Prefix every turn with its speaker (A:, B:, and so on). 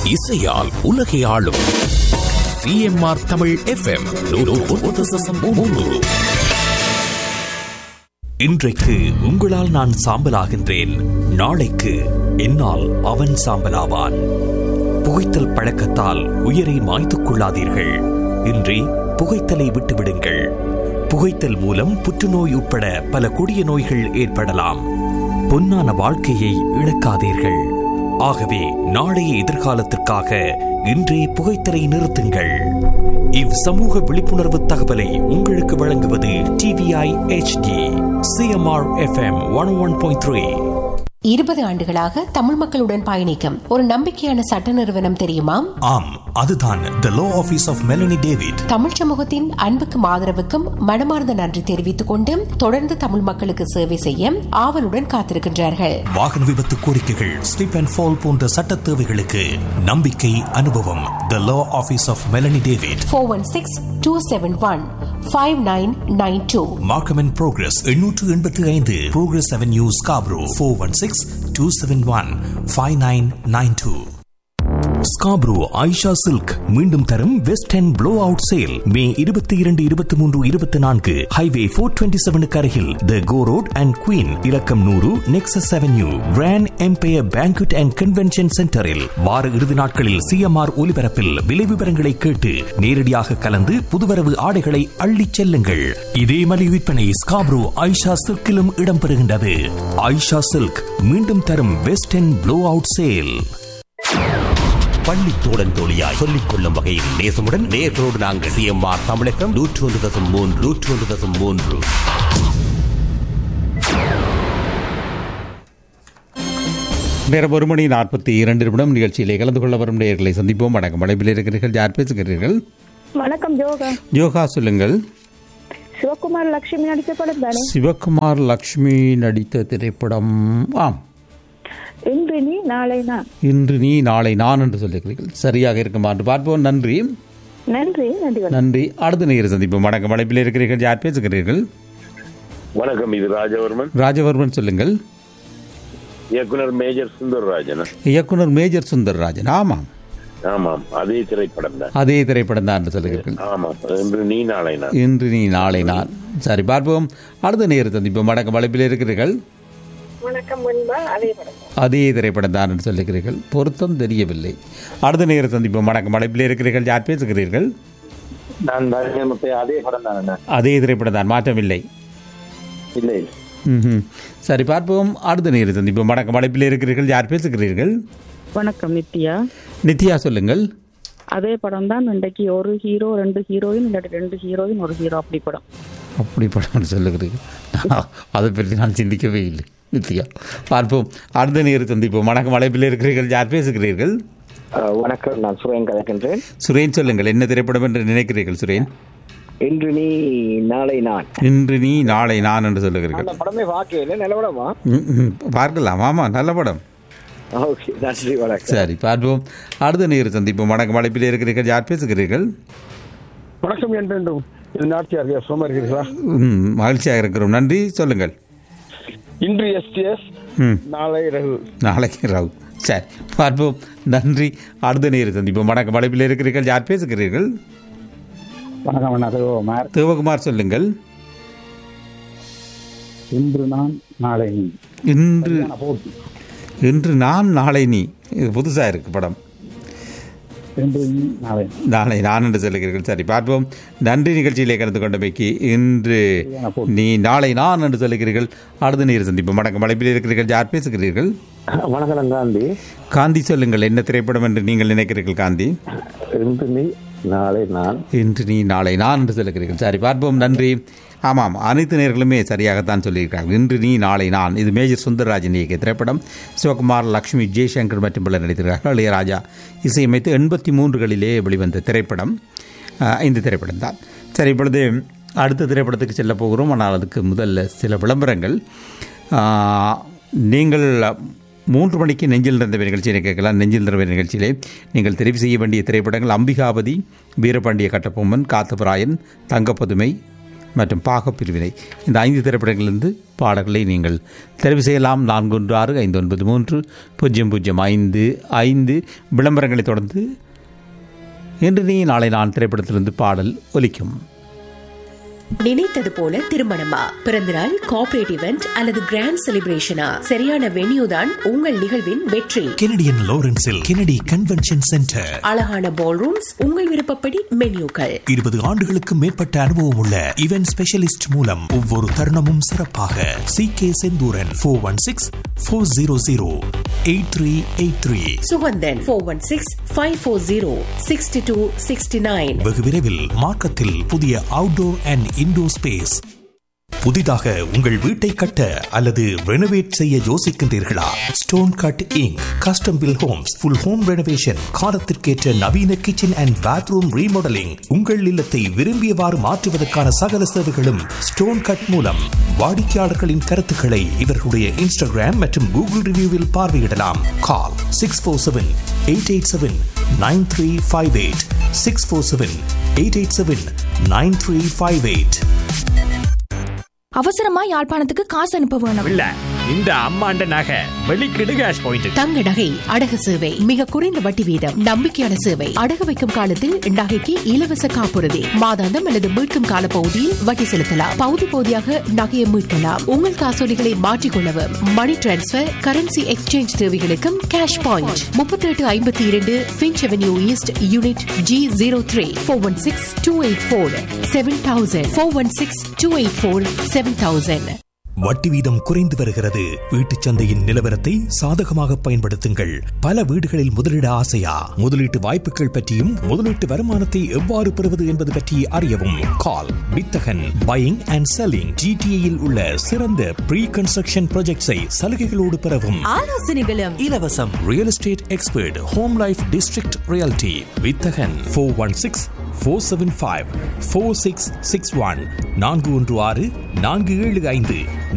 A: இசையால் உலகை ஆளும் சிஎம்ஆர் தமிழ் எஃப்எம் இன்றைக்கு உங்களால் நான் சாம்பலாகின்றேன் நாளைக்கு என்னால் அவன் சாம்பலாவான் புகைத்தல் பழக்கத்தால் உயிரை மாய்த்துக் கொள்ளாதீர்கள் இன்றி புகைத்தலை விட்டுவிடுங்கள் புகைத்தல் மூலம் புற்றுநோய் உட்பட பல கொடிய நோய்கள் ஏற்படலாம் பொன்னான வாழ்க்கையை இழக்காதீர்கள் ஆகவே நாளைய எதிர்காலத்திற்காக இன்றே புகைத்தலை நிறுத்துங்கள் இவ் சமூக விழிப்புணர்வு தகவலை உங்களுக்கு வழங்குவது TVI HD CMR FM one one point three
B: இருபது ஆண்டுகளாக தமிழ் மக்களுடன் பயணிக்கும் ஒரு நம்பிக்கையான சட்ட நிறுவனம் தெரியுமா
A: ஆம் அதுதான் the law office of Melanie David
B: Tamil சமூகத்தின் அன்புக்கும் ஆதரவுக்கும் மனமார்ந்த நன்றி தெரிவித்துக் கொண்டு தொடர்ந்து தமிழ் மக்களுக்கு சேவை செய்ய ஆவலுடன் காத்திருக்கின்றார்கள்
A: வாகன விபத்து கோரிக்கைகள் ஸ்லிப் அண்ட் ஃபால் போன்ற சட்ட தேவைகளுக்கு நம்பிக்கை அனுபவம் the law office of Melanie David
B: four one six two seven one five nine nine two
A: Markham and Progress எண்ணூற்று எண்பத்தி ஐந்து Progress Avenue Scarborough four one six two seven one five nine nine two Scarborough Aisha silk மீண்டும் தரும் west and blow out sale May இருபத்தி இரண்டு இருபத்தி மூன்று இருபத்தி நான்கு ஹைவே போர் டுவெண்ட்டி செவனுக்கு அருகில் the go road and Queen இலக்கம் நூறு Nexus Avenue Grand Empire banquet and convention சென்டரில் வார இறுதி நாட்களில் சிஎம்ஆர் ஒலிபரப்பில் விலை விவரங்களை கேட்டு நேரடியாக கலந்து புதுவரவு ஆடைகளை அள்ளிச் செல்லுங்கள் இதே மலி விற்பனை ஸ்காப்ரோ ஐஷா சில்கிலும் இடம்பெறுகின்றது ஐஷா சில்க் மீண்டும் தரும் west and blow out sale
C: பள்ளி தோழன் தோழியாய் சொல்லிக் கொள்ளும் வகையில் நேசமுடன் நேர்களோடு நாங்கள் சிஎம்ஆர் தமிழகம் நூற்றி ஒன்று தசம் மூன்று நூற்றி ஒன்று தசம் மூன்று
D: நேரம் ஒரு மணி நாற்பத்தி இரண்டு நிமிடம் நிகழ்ச்சியிலே கலந்து கொள்ள வரும் நேர்களை சந்திப்போம் வணக்கம் அழைப்பில் இருக்கிறீர்கள் யார் பேசுகிறீர்கள்
E: வணக்கம் ஜோகா
D: யோகா சொல்லுங்கள்
E: சிவகுமார் லட்சுமி நடிச்ச படம் தானே
D: சிவகுமார் லக்ஷ்மி நடித்த திரைப்படம் ஆம்
E: இன்று நீ நாளை நான்
D: இன்று நீ நாளை நான் என்று சொல்லுகிறீர்கள் சரியாக இருக்குமா என்று பார்ப்போம் நன்றி
E: நன்றி நன்றி வணக்கம்.
D: நன்றி அடுத்த நேரம் சந்திப்போம் வணக்கம் அழைப்பில் இருக்கிறீர்கள் யார் பேசுகிறீர்கள்
F: வணக்கம் இது ராஜவர்மன்
D: ராஜவர்மன் சொல்லுங்கள்
F: இயக்குனர் மேஜர் சுந்தரராஜன்
D: இயக்குனர் மேஜர் சுந்தர்ராஜன் ஆமாம்
F: ஆமாம் அதே திரைப்படம் தான்
D: அதே திரைப்படம் தான் என்று சொல்லுகிறீர்கள்
F: ஆமாம் இன்று நீ நாளை நான்
D: இன்று நீ நாளை நான் சரி பார்ப்போம் அடுத்த நேரம் சந்திப்போம் வணக்கம் அழைப்பில் இருக்கிறீர்கள்
E: வணக்கம் முன்பா அதே படம்
D: அதே திரைப்படம் தான் என்று சொல்லுகிறீர்கள் பொருத்தம் தெரியவில்லை அடுத்த நேரம் சந்திப்போம் வணக்கம் அழைப்பில் இருக்கிறீர்கள் யார் பேசுகிறீர்கள்
F: நான் அதே படம் தான்
D: அதே திரைப்படம் தான் மாற்றமில்லை
F: இல்லை
D: ம்ஹும். சரி பார்ப்போம் அடுத்த நேரம் சந்திப்போம் வணக்கம் அழைப்பில் இருக்கிறீர்கள் யார் பேசுகிறீர்கள்
E: வணக்கம் நித்யா
D: நித்யா சொல்லுங்கள்
E: அதே படம் தான் இன்றைக்கு ஒரு ஹீரோ ரெண்டு ஹீரோயின் இல்லாட்டி ரெண்டு ஹீரோயின் ஒரு ஹீரோ அப்படி படம்
D: அப்படி படம் சொல்லுகிறீர்கள் அதை பற்றி நான் சிந்திக்கவே இல்லை நித்யா பார்ப்போம் அடுத்த நேரம் சந்திப்போம் வணக்கம் அழைப்பில் இருக்கிறீர்கள் யார் பேசுகிறீர்கள்
G: வணக்கம் நான் சுரேன் கலக்கின்றேன்
D: சுரேன் சொல்லுங்கள் என்ன திரைப்படம் என்று நினைக்கிறீர்கள் சுரேன்
G: இன்று நீ நாளை நான்
D: இன்று நீ நாளை நான் என்று சொல்லுகிறீர்கள்
G: அந்த படமே பார்க்கல நல்ல படமா
D: ம், ம், பார்க்கலாம் ஆமாம் நல்ல படம்
G: ஓகே நன்றி வணக்கம்
D: சரி பார்ப்போம் அடுத்த நேரம் சந்திப்போம் வணக்கம் அழைப்பில் இருக்கிறீர்கள் யார் பேசுகிறீர்கள்
G: வணக்கம் என் வேண்டும் இது நாட்டியார் சும்மா இருக்கிறீர்களா
D: ம், மகிழ்ச்சியாக இருக்கிறோம் நன்றி சொல்லுங்கள்
G: இன்று எஸ்டிஎஸ்
D: ம்
G: நாளை ரகு
D: நாளைக்கு ராவு சரி பார்ப்போம் நன்றி அடுத்த நேரம் சந்திப்போம் வணக்கம் அழைப்பில் இருக்கிறீர்கள் யார் பேசுகிறீர்கள்
G: வணக்கம் அண்ணா சிவகுமார்
D: சிவகுமார் சொல்லுங்கள்
G: இன்று நான் நாளை நீ
D: இன்று இன்று நான் நாளை நீ இது புதுசாக இருக்கு படம்
G: இன்று நீ நாளை
D: நாளை நான் என்று சொல்லுகிறீர்கள் சரி பார்ப்போம் நன்றி நிகழ்ச்சியிலே கலந்து கொண்டமைக்கு இன்று நீ நாளை நான் என்று சொல்லுகிறீர்கள் அடுத்த நேரம் சந்திப்போம் வணக்கம் அழைப்பில் இருக்கிறீர்கள் யார் பேசுகிறீர்கள்
G: வணக்கம் காந்தி
D: காந்தி சொல்லுங்கள் என்ன திரைப்படம் என்று நீங்கள் நினைக்கிறீர்கள் காந்தி
G: இன்று நீ நாளை நான்
D: இன்று நீ நாளை நான் என்று சொல்லுகிறீர்கள் சரி பார்ப்போம் நன்றி ஆமாம் அனைத்து நேர்களுமே சரியாகத்தான் சொல்லியிருக்கிறார்கள் இன்று நீ நாளை நான் இது மேஜர் சுந்தரராஜன் இயக்கிய திரைப்படம் சிவகுமார் லக்ஷ்மி ஜெய்சங்கர் மற்றும் பலர் நடித்திருக்கிறார்கள் இளையராஜா இசையமைத்து எண்பத்தி மூன்றுகளிலே வெளிவந்த திரைப்படம் அஹ், இந்த திரைப்படம் தான் சரி இப்பொழுது அடுத்த திரைப்படத்துக்கு செல்ல போகிறோம் ஆனால் அதுக்கு முதல்ல சில விளம்பரங்கள் ஆஹ், நீங்கள் மூன்று மணிக்கு நெஞ்சில் நிறந்த நிகழ்ச்சியை கேட்கலாம் நெஞ்சில் நிறந்த நிகழ்ச்சியிலே நீங்கள் தெரிவு செய்ய வேண்டிய திரைப்படங்கள் அம்பிகாபதி வீரபாண்டிய கட்டபொம்மன் காத்தபராயன் தங்கப்பதுமை மற்றும் பாகப் பிரிவினை இந்த ஐந்து திரைப்படங்களிலிருந்து பாடல்களை நீங்கள் தெரிவு செய்யலாம் நான்கு ஒன்று ஆறு ஐந்து ஒன்பது மூன்று பூஜ்ஜியம் பூஜ்ஜியம் ஐந்து ஐந்து விளம்பரங்களை தொடர்ந்து இன்று நீ நாளை நான் திரைப்படத்திலிருந்து பாடல் ஒலிக்கும்
H: நினைத்தது போல திருமணமா பிறந்தநாள் கார்ப்பரேட் இவெண்ட் அல்லது கிராண்ட் செலிப்ரேஷனா சரியான வென்யூ தான் உங்கள் நிகழ்வின் வெற்றி
A: கெனடியன் லாரன்ஸில் கெனடி கன்வென்ஷன் சென்டர்
H: அழகான பால் ரூம்ஸ் உங்கள் விருப்பப்படி மென்யூக்கள்
A: இருபது ஆண்டுகளுக்கு மேற்பட்ட அனுபவம் உள்ள இவென்ட் ஸ்பெஷலிஸ்ட் மூலம் ஒவ்வொரு தருணமும் சிறப்பாக C K Senthooran four one six four zero zero eight three eight three
H: Suganthan four one six five four zero sixty two sixty nine
A: வெகு விரைவில் மார்க்கத்தில் புதிய அவுட்டோர் அண்ட் இன்டோர் ஸ்பேஸ் புதிதாக உங்கள் வீட்டை கட்ட அல்லது ரெனோவேட் செய்ய யோசிக்கின்றீர்களா stone cutting custom build homes full home renovation காலத்திற்கேற்ற நவீன கிச்சன் அண்ட் பாத்ரூம் ரீமாடலிங் உங்கள் இல்லத்தை விரும்பியவாறு மாற்றுவதற்கான சகல சேவைகளும் ஸ்டோன் கட் மூலம் வாடிக்கையாளர்களின் கருத்துக்களை இவர்களுடைய இன்ஸ்டாகிராம் மற்றும் கூகுள் ரிவ்யூவில் பார்வையிடலாம் call six four seven eight eight seven nine three five eight six four seven eight eight seven nine three five eight
I: அவசரமா யாழ்ப்பாணத்துக்கு காசு அனுப்ப வேணும்
J: இல்ல இந்த அம்மாண்ட நகை வெளிக்கிடு கேஷ் பாயிண்ட்
B: தங்க நகை அடகு சேவை மிக குறைந்த வட்டி வீதம் நம்பிக்கையான சேவை அடகு வைக்கும் காலத்தில் நகைக்கு இலவச காப்புறுதி மாதாந்தம் அல்லது மீட்கும் கால பகுதியில் வட்டி செலுத்தலாம் பகுதி பகுதியாக நகையை மீட்கலாம் உங்கள் காசோலிகளை மாற்றிக்கொள்ளவும் மணி டிரான்ஸ்பர் கரன்சி எக்ஸ்சேஞ்ச் தேவைகளுக்கும் கேஷ் பாயிண்ட் முப்பத்தி எட்டு ஐம்பத்தி இரண்டு Finch Avenue East unit G zero three four one six two eight four seven thousand four one six two eight four seven thousand
A: வட்டி வீதம் குறைந்து வருகிறது வீட்டுச் சந்தையின் நிலவரத்தை சாதகமாக பயன்படுத்துங்கள் பல வீடுகளில் முதலீட ஆசையா முதலீட்டு வாய்ப்புகள் பற்றியும் முதலீட்டு வருமானத்தை எவ்வாறு பெறுவது என்பது பற்றி அறியவும் கால் வித்தகன் பையிங் அண்ட் செல்லிங் ஜிடிஏயில் உள்ள சிறந்த ப்ரீ கன்ஸ்ட்ரக்ஷன் ப்ராஜெக்ட்ஸை சலுகைகளோடு பெறவும்
I: ஆலோசனைகளும்
A: இலவசம் real estate expert home life district realty Vithagan four one six four seven five four six six one நான்கு ஒன்று ஆறு நான்கு ஏழு ஐந்து